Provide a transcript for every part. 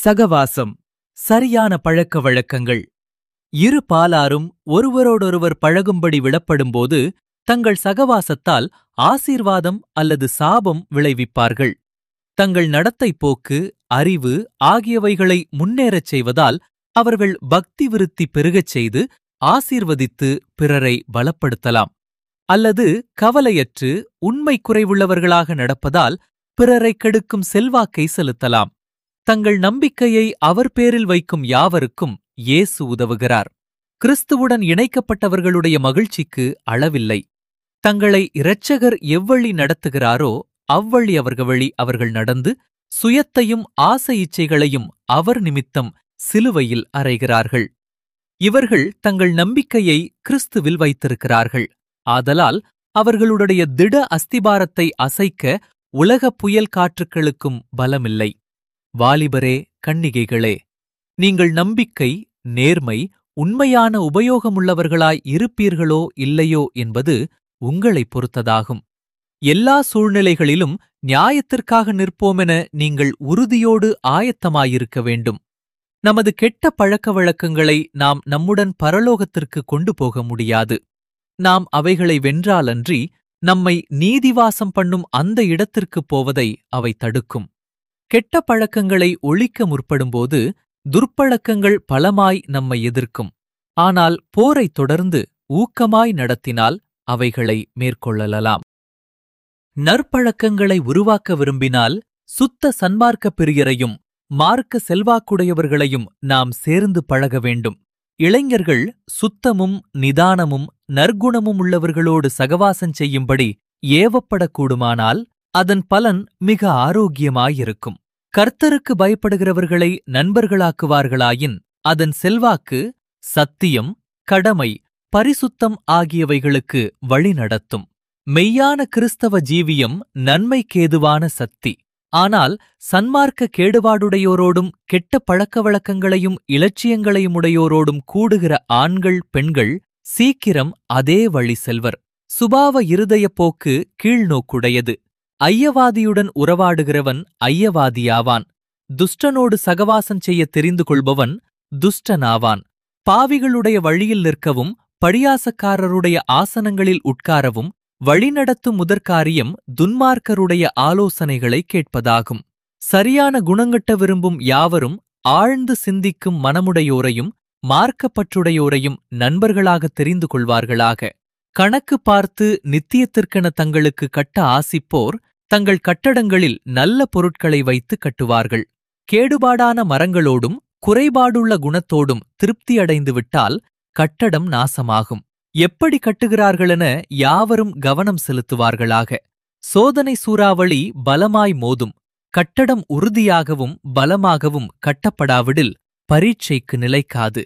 சகவாசம் சரியான பழக்க வழக்கங்கள் இரு பாலாரும் ஒருவரோடொருவர் பழகும்படி விடப்படும்போது தங்கள் சகவாசத்தால் ஆசீர்வாதம் அல்லது சாபம் விளைவிப்பார்கள் தங்கள் நடத்தை போக்கு அறிவு ஆகியவைகளை முன்னேறச் செய்வதால் அவர்கள் பக்தி விருத்தி பெருகச் செய்து ஆசீர்வதித்து பிறரை பலப்படுத்தலாம் அல்லது கவலையற்று உண்மை குறைவுள்ளவர்களாக நடப்பதால் பிறரை கெடுக்கும் செல்வாக்கை செலுத்தலாம் தங்கள் நம்பிக்கையை அவர் பேரில் வைக்கும் யாவருக்கும் இயேசு உதவுகிறார் கிறிஸ்துவுடன் இணைக்கப்பட்டவர்களுடைய மகிழ்ச்சிக்கு அளவில்லை தங்களை இரட்சகர் எவ்வழி நடத்துகிறாரோ அவ்வழி அவர்கள் வழி அவர்கள் நடந்து சுயத்தையும் ஆசை இச்சைகளையும் அவர் நிமித்தம் சிலுவையில் அறைகிறார்கள் இவர்கள் தங்கள் நம்பிக்கையை கிறிஸ்துவில் வைத்திருக்கிறார்கள் ஆதலால் அவர்களுடைய திட அஸ்திபாரத்தை அசைக்க உலகப் புயல் காற்றுக்களுக்கும் பலமில்லை வாலிபரே கன்னிகைகளே நீங்கள் நம்பிக்கை நேர்மை உண்மையான உபயோகமுள்ளவர்களாய் இருப்பீர்களோ இல்லையோ என்பது உங்களைப் பொறுத்ததாகும் எல்லா சூழ்நிலைகளிலும் நியாயத்திற்காக நிற்போமென நீங்கள் உறுதியோடு ஆயத்தமாயிருக்க வேண்டும் நமது கெட்ட பழக்க வழக்கங்களை நாம் நம்முடன் பரலோகத்திற்கு கொண்டு போக முடியாது நாம் அவைகளை வென்றாலன்றி நம்மை நீதிவாசம் பண்ணும் அந்த இடத்திற்குப் போவதை அவை தடுக்கும் கெட்ட பழக்கங்களை ஒழிக்க முற்படும்போது துர்ப்பழக்கங்கள் பலமாய் நம்மை எதிர்க்கும் ஆனால் போரைத் தொடர்ந்து ஊக்கமாய் நடத்தினால் அவைகளை மேற்கொள்ளலாம் நற்பழக்கங்களை உருவாக்க விரும்பினால் சுத்த சன்மார்க்க பிரியரையும் மார்க்க செல்வாக்குடையவர்களையும் நாம் சேர்ந்து பழக வேண்டும் இளைஞர்கள் சுத்தமும் நிதானமும் நற்குணமும் உள்ளவர்களோடு சகவாசம் செய்யும்படி ஏவப்படக்கூடுமானால் அதன் பலன் மிக ஆரோக்கியமாயிருக்கும் கர்த்தருக்கு பயப்படுகிறவர்களை நண்பர்களாக்குவார்களாயின் அதன் செல்வாக்கு சத்தியம் கடமை பரிசுத்தம் ஆகியவைகளுக்கு வழிநடத்தும் மெய்யான கிறிஸ்தவ ஜீவியம் நன்மைக்கேதுவான சக்தி ஆனால் சன்மார்க்க கேடுபாடுடையோரோடும் கெட்ட பழக்க வழக்கங்களையும் இலட்சியங்களையும் உடையோரோடும் கூடுகிற ஆண்கள் பெண்கள் சீக்கிரம் அதே வழி செல்வர் சுபாவ இருதய போக்கு கீழ்நோக்குடையது ஐயவாதியுடன் உறவாடுகிறவன் ஐயவாதியாவான் துஷ்டனோடு சகவாசம் செய்ய தெரிந்து கொள்பவன் துஷ்டனாவான் பாவிகளுடைய வழியில் நிற்கவும் பழியாசக்காரருடைய ஆசனங்களில் உட்காரவும் வழிநடத்தும் முதற்காரியம் துன்மார்க்கருடைய ஆலோசனைகளை கேட்பதாகும் சரியான குணங்கட்ட விரும்பும் யாவரும் ஆழ்ந்து சிந்திக்கும் மனமுடையோரையும் மார்க்கப்பற்றுடையோரையும் நண்பர்களாக தெரிந்து கொள்வார்களாக கணக்கு பார்த்து நித்தியத்திற்கென தங்களுக்கு கட்ட ஆசிப்போர் தங்கள் கட்டடங்களில் நல்ல பொருட்களை வைத்து கட்டுவார்கள் கேடுபாடான மரங்களோடும் குறைபாடுள்ள குணத்தோடும் திருப்தியடைந்து விட்டால் கட்டடம் நாசமாகும் எப்படி கட்டுகிறார்களென யாவரும் கவனம் செலுத்துவார்களாக சோதனை சூறாவளி பலமாய் மோதும் கட்டடம் உறுதியாகவும் பலமாகவும் கட்டப்படாவிடில் பரீட்சைக்கு நிலைக்காது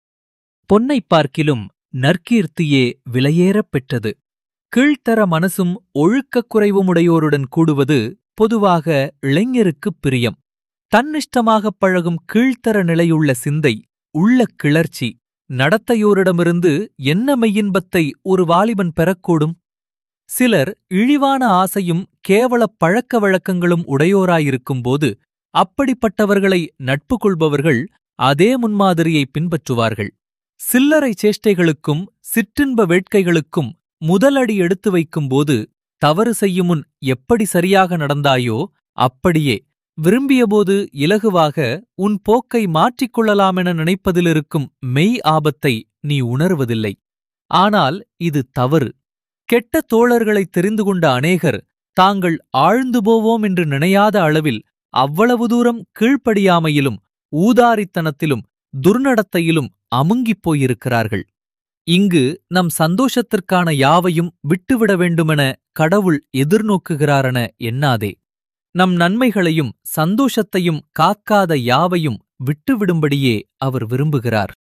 பொன்னைப் பார்க்கிலும் நற்கீர்த்தியே விலையேறப் பெற்றது கீழ்த்தர மனசும் ஒழுக்கக் குறைவுமுடையோருடன் கூடுவது பொதுவாக இளைஞருக்குப் பிரியம் தன்னிஷ்டமாகப் பழகும் கீழ்த்தர நிலையுள்ள சிந்தை உள்ள கிளர்ச்சி நடத்தையோரிடமிருந்து என்ன மெய்யின்பத்தை ஒரு வாலிபன் பெறக்கூடும் சிலர் இழிவான ஆசையும் கேவலப் பழக்க வழக்கங்களும் உடையோராயிருக்கும்போது அப்படிப்பட்டவர்களை நட்பு கொள்பவர்கள் அதே முன்மாதிரியை பின்பற்றுவார்கள் சில்லறை சேஷ்டைகளுக்கும் சிற்றின்ப வேட்கைகளுக்கும் முதலடி எடுத்து வைக்கும்போது தவறு செய்யும் முன் எப்படி சரியாக நடந்தாயோ அப்படியே விரும்பியபோது இலகுவாக உன் போக்கை மாற்றிக்கொள்ளலாமென நினைப்பதிலிருக்கும் மெய் ஆபத்தை நீ உணர்வதில்லை ஆனால் இது தவறு கெட்ட தோழர்களைத் தெரிந்து கொண்ட அநேகர் தாங்கள் ஆழ்ந்து போவோம் என்று நினையாத அளவில் அவ்வளவு தூரம் கீழ்ப்படியாமையிலும் ஊதாரித்தனத்திலும் துர்நடத்தையிலும் அமுங்கிப் போயிருக்கிறார்கள் இங்கு நம் சந்தோஷத்திற்கான யாவையும் விட்டுவிட வேண்டுமென கடவுள் எதிர்நோக்குகிறாரென எண்ணாதே நம் நன்மைகளையும் சந்தோஷத்தையும் காக்காத யாவையும் விட்டுவிடும்படியே அவர் விரும்புகிறார்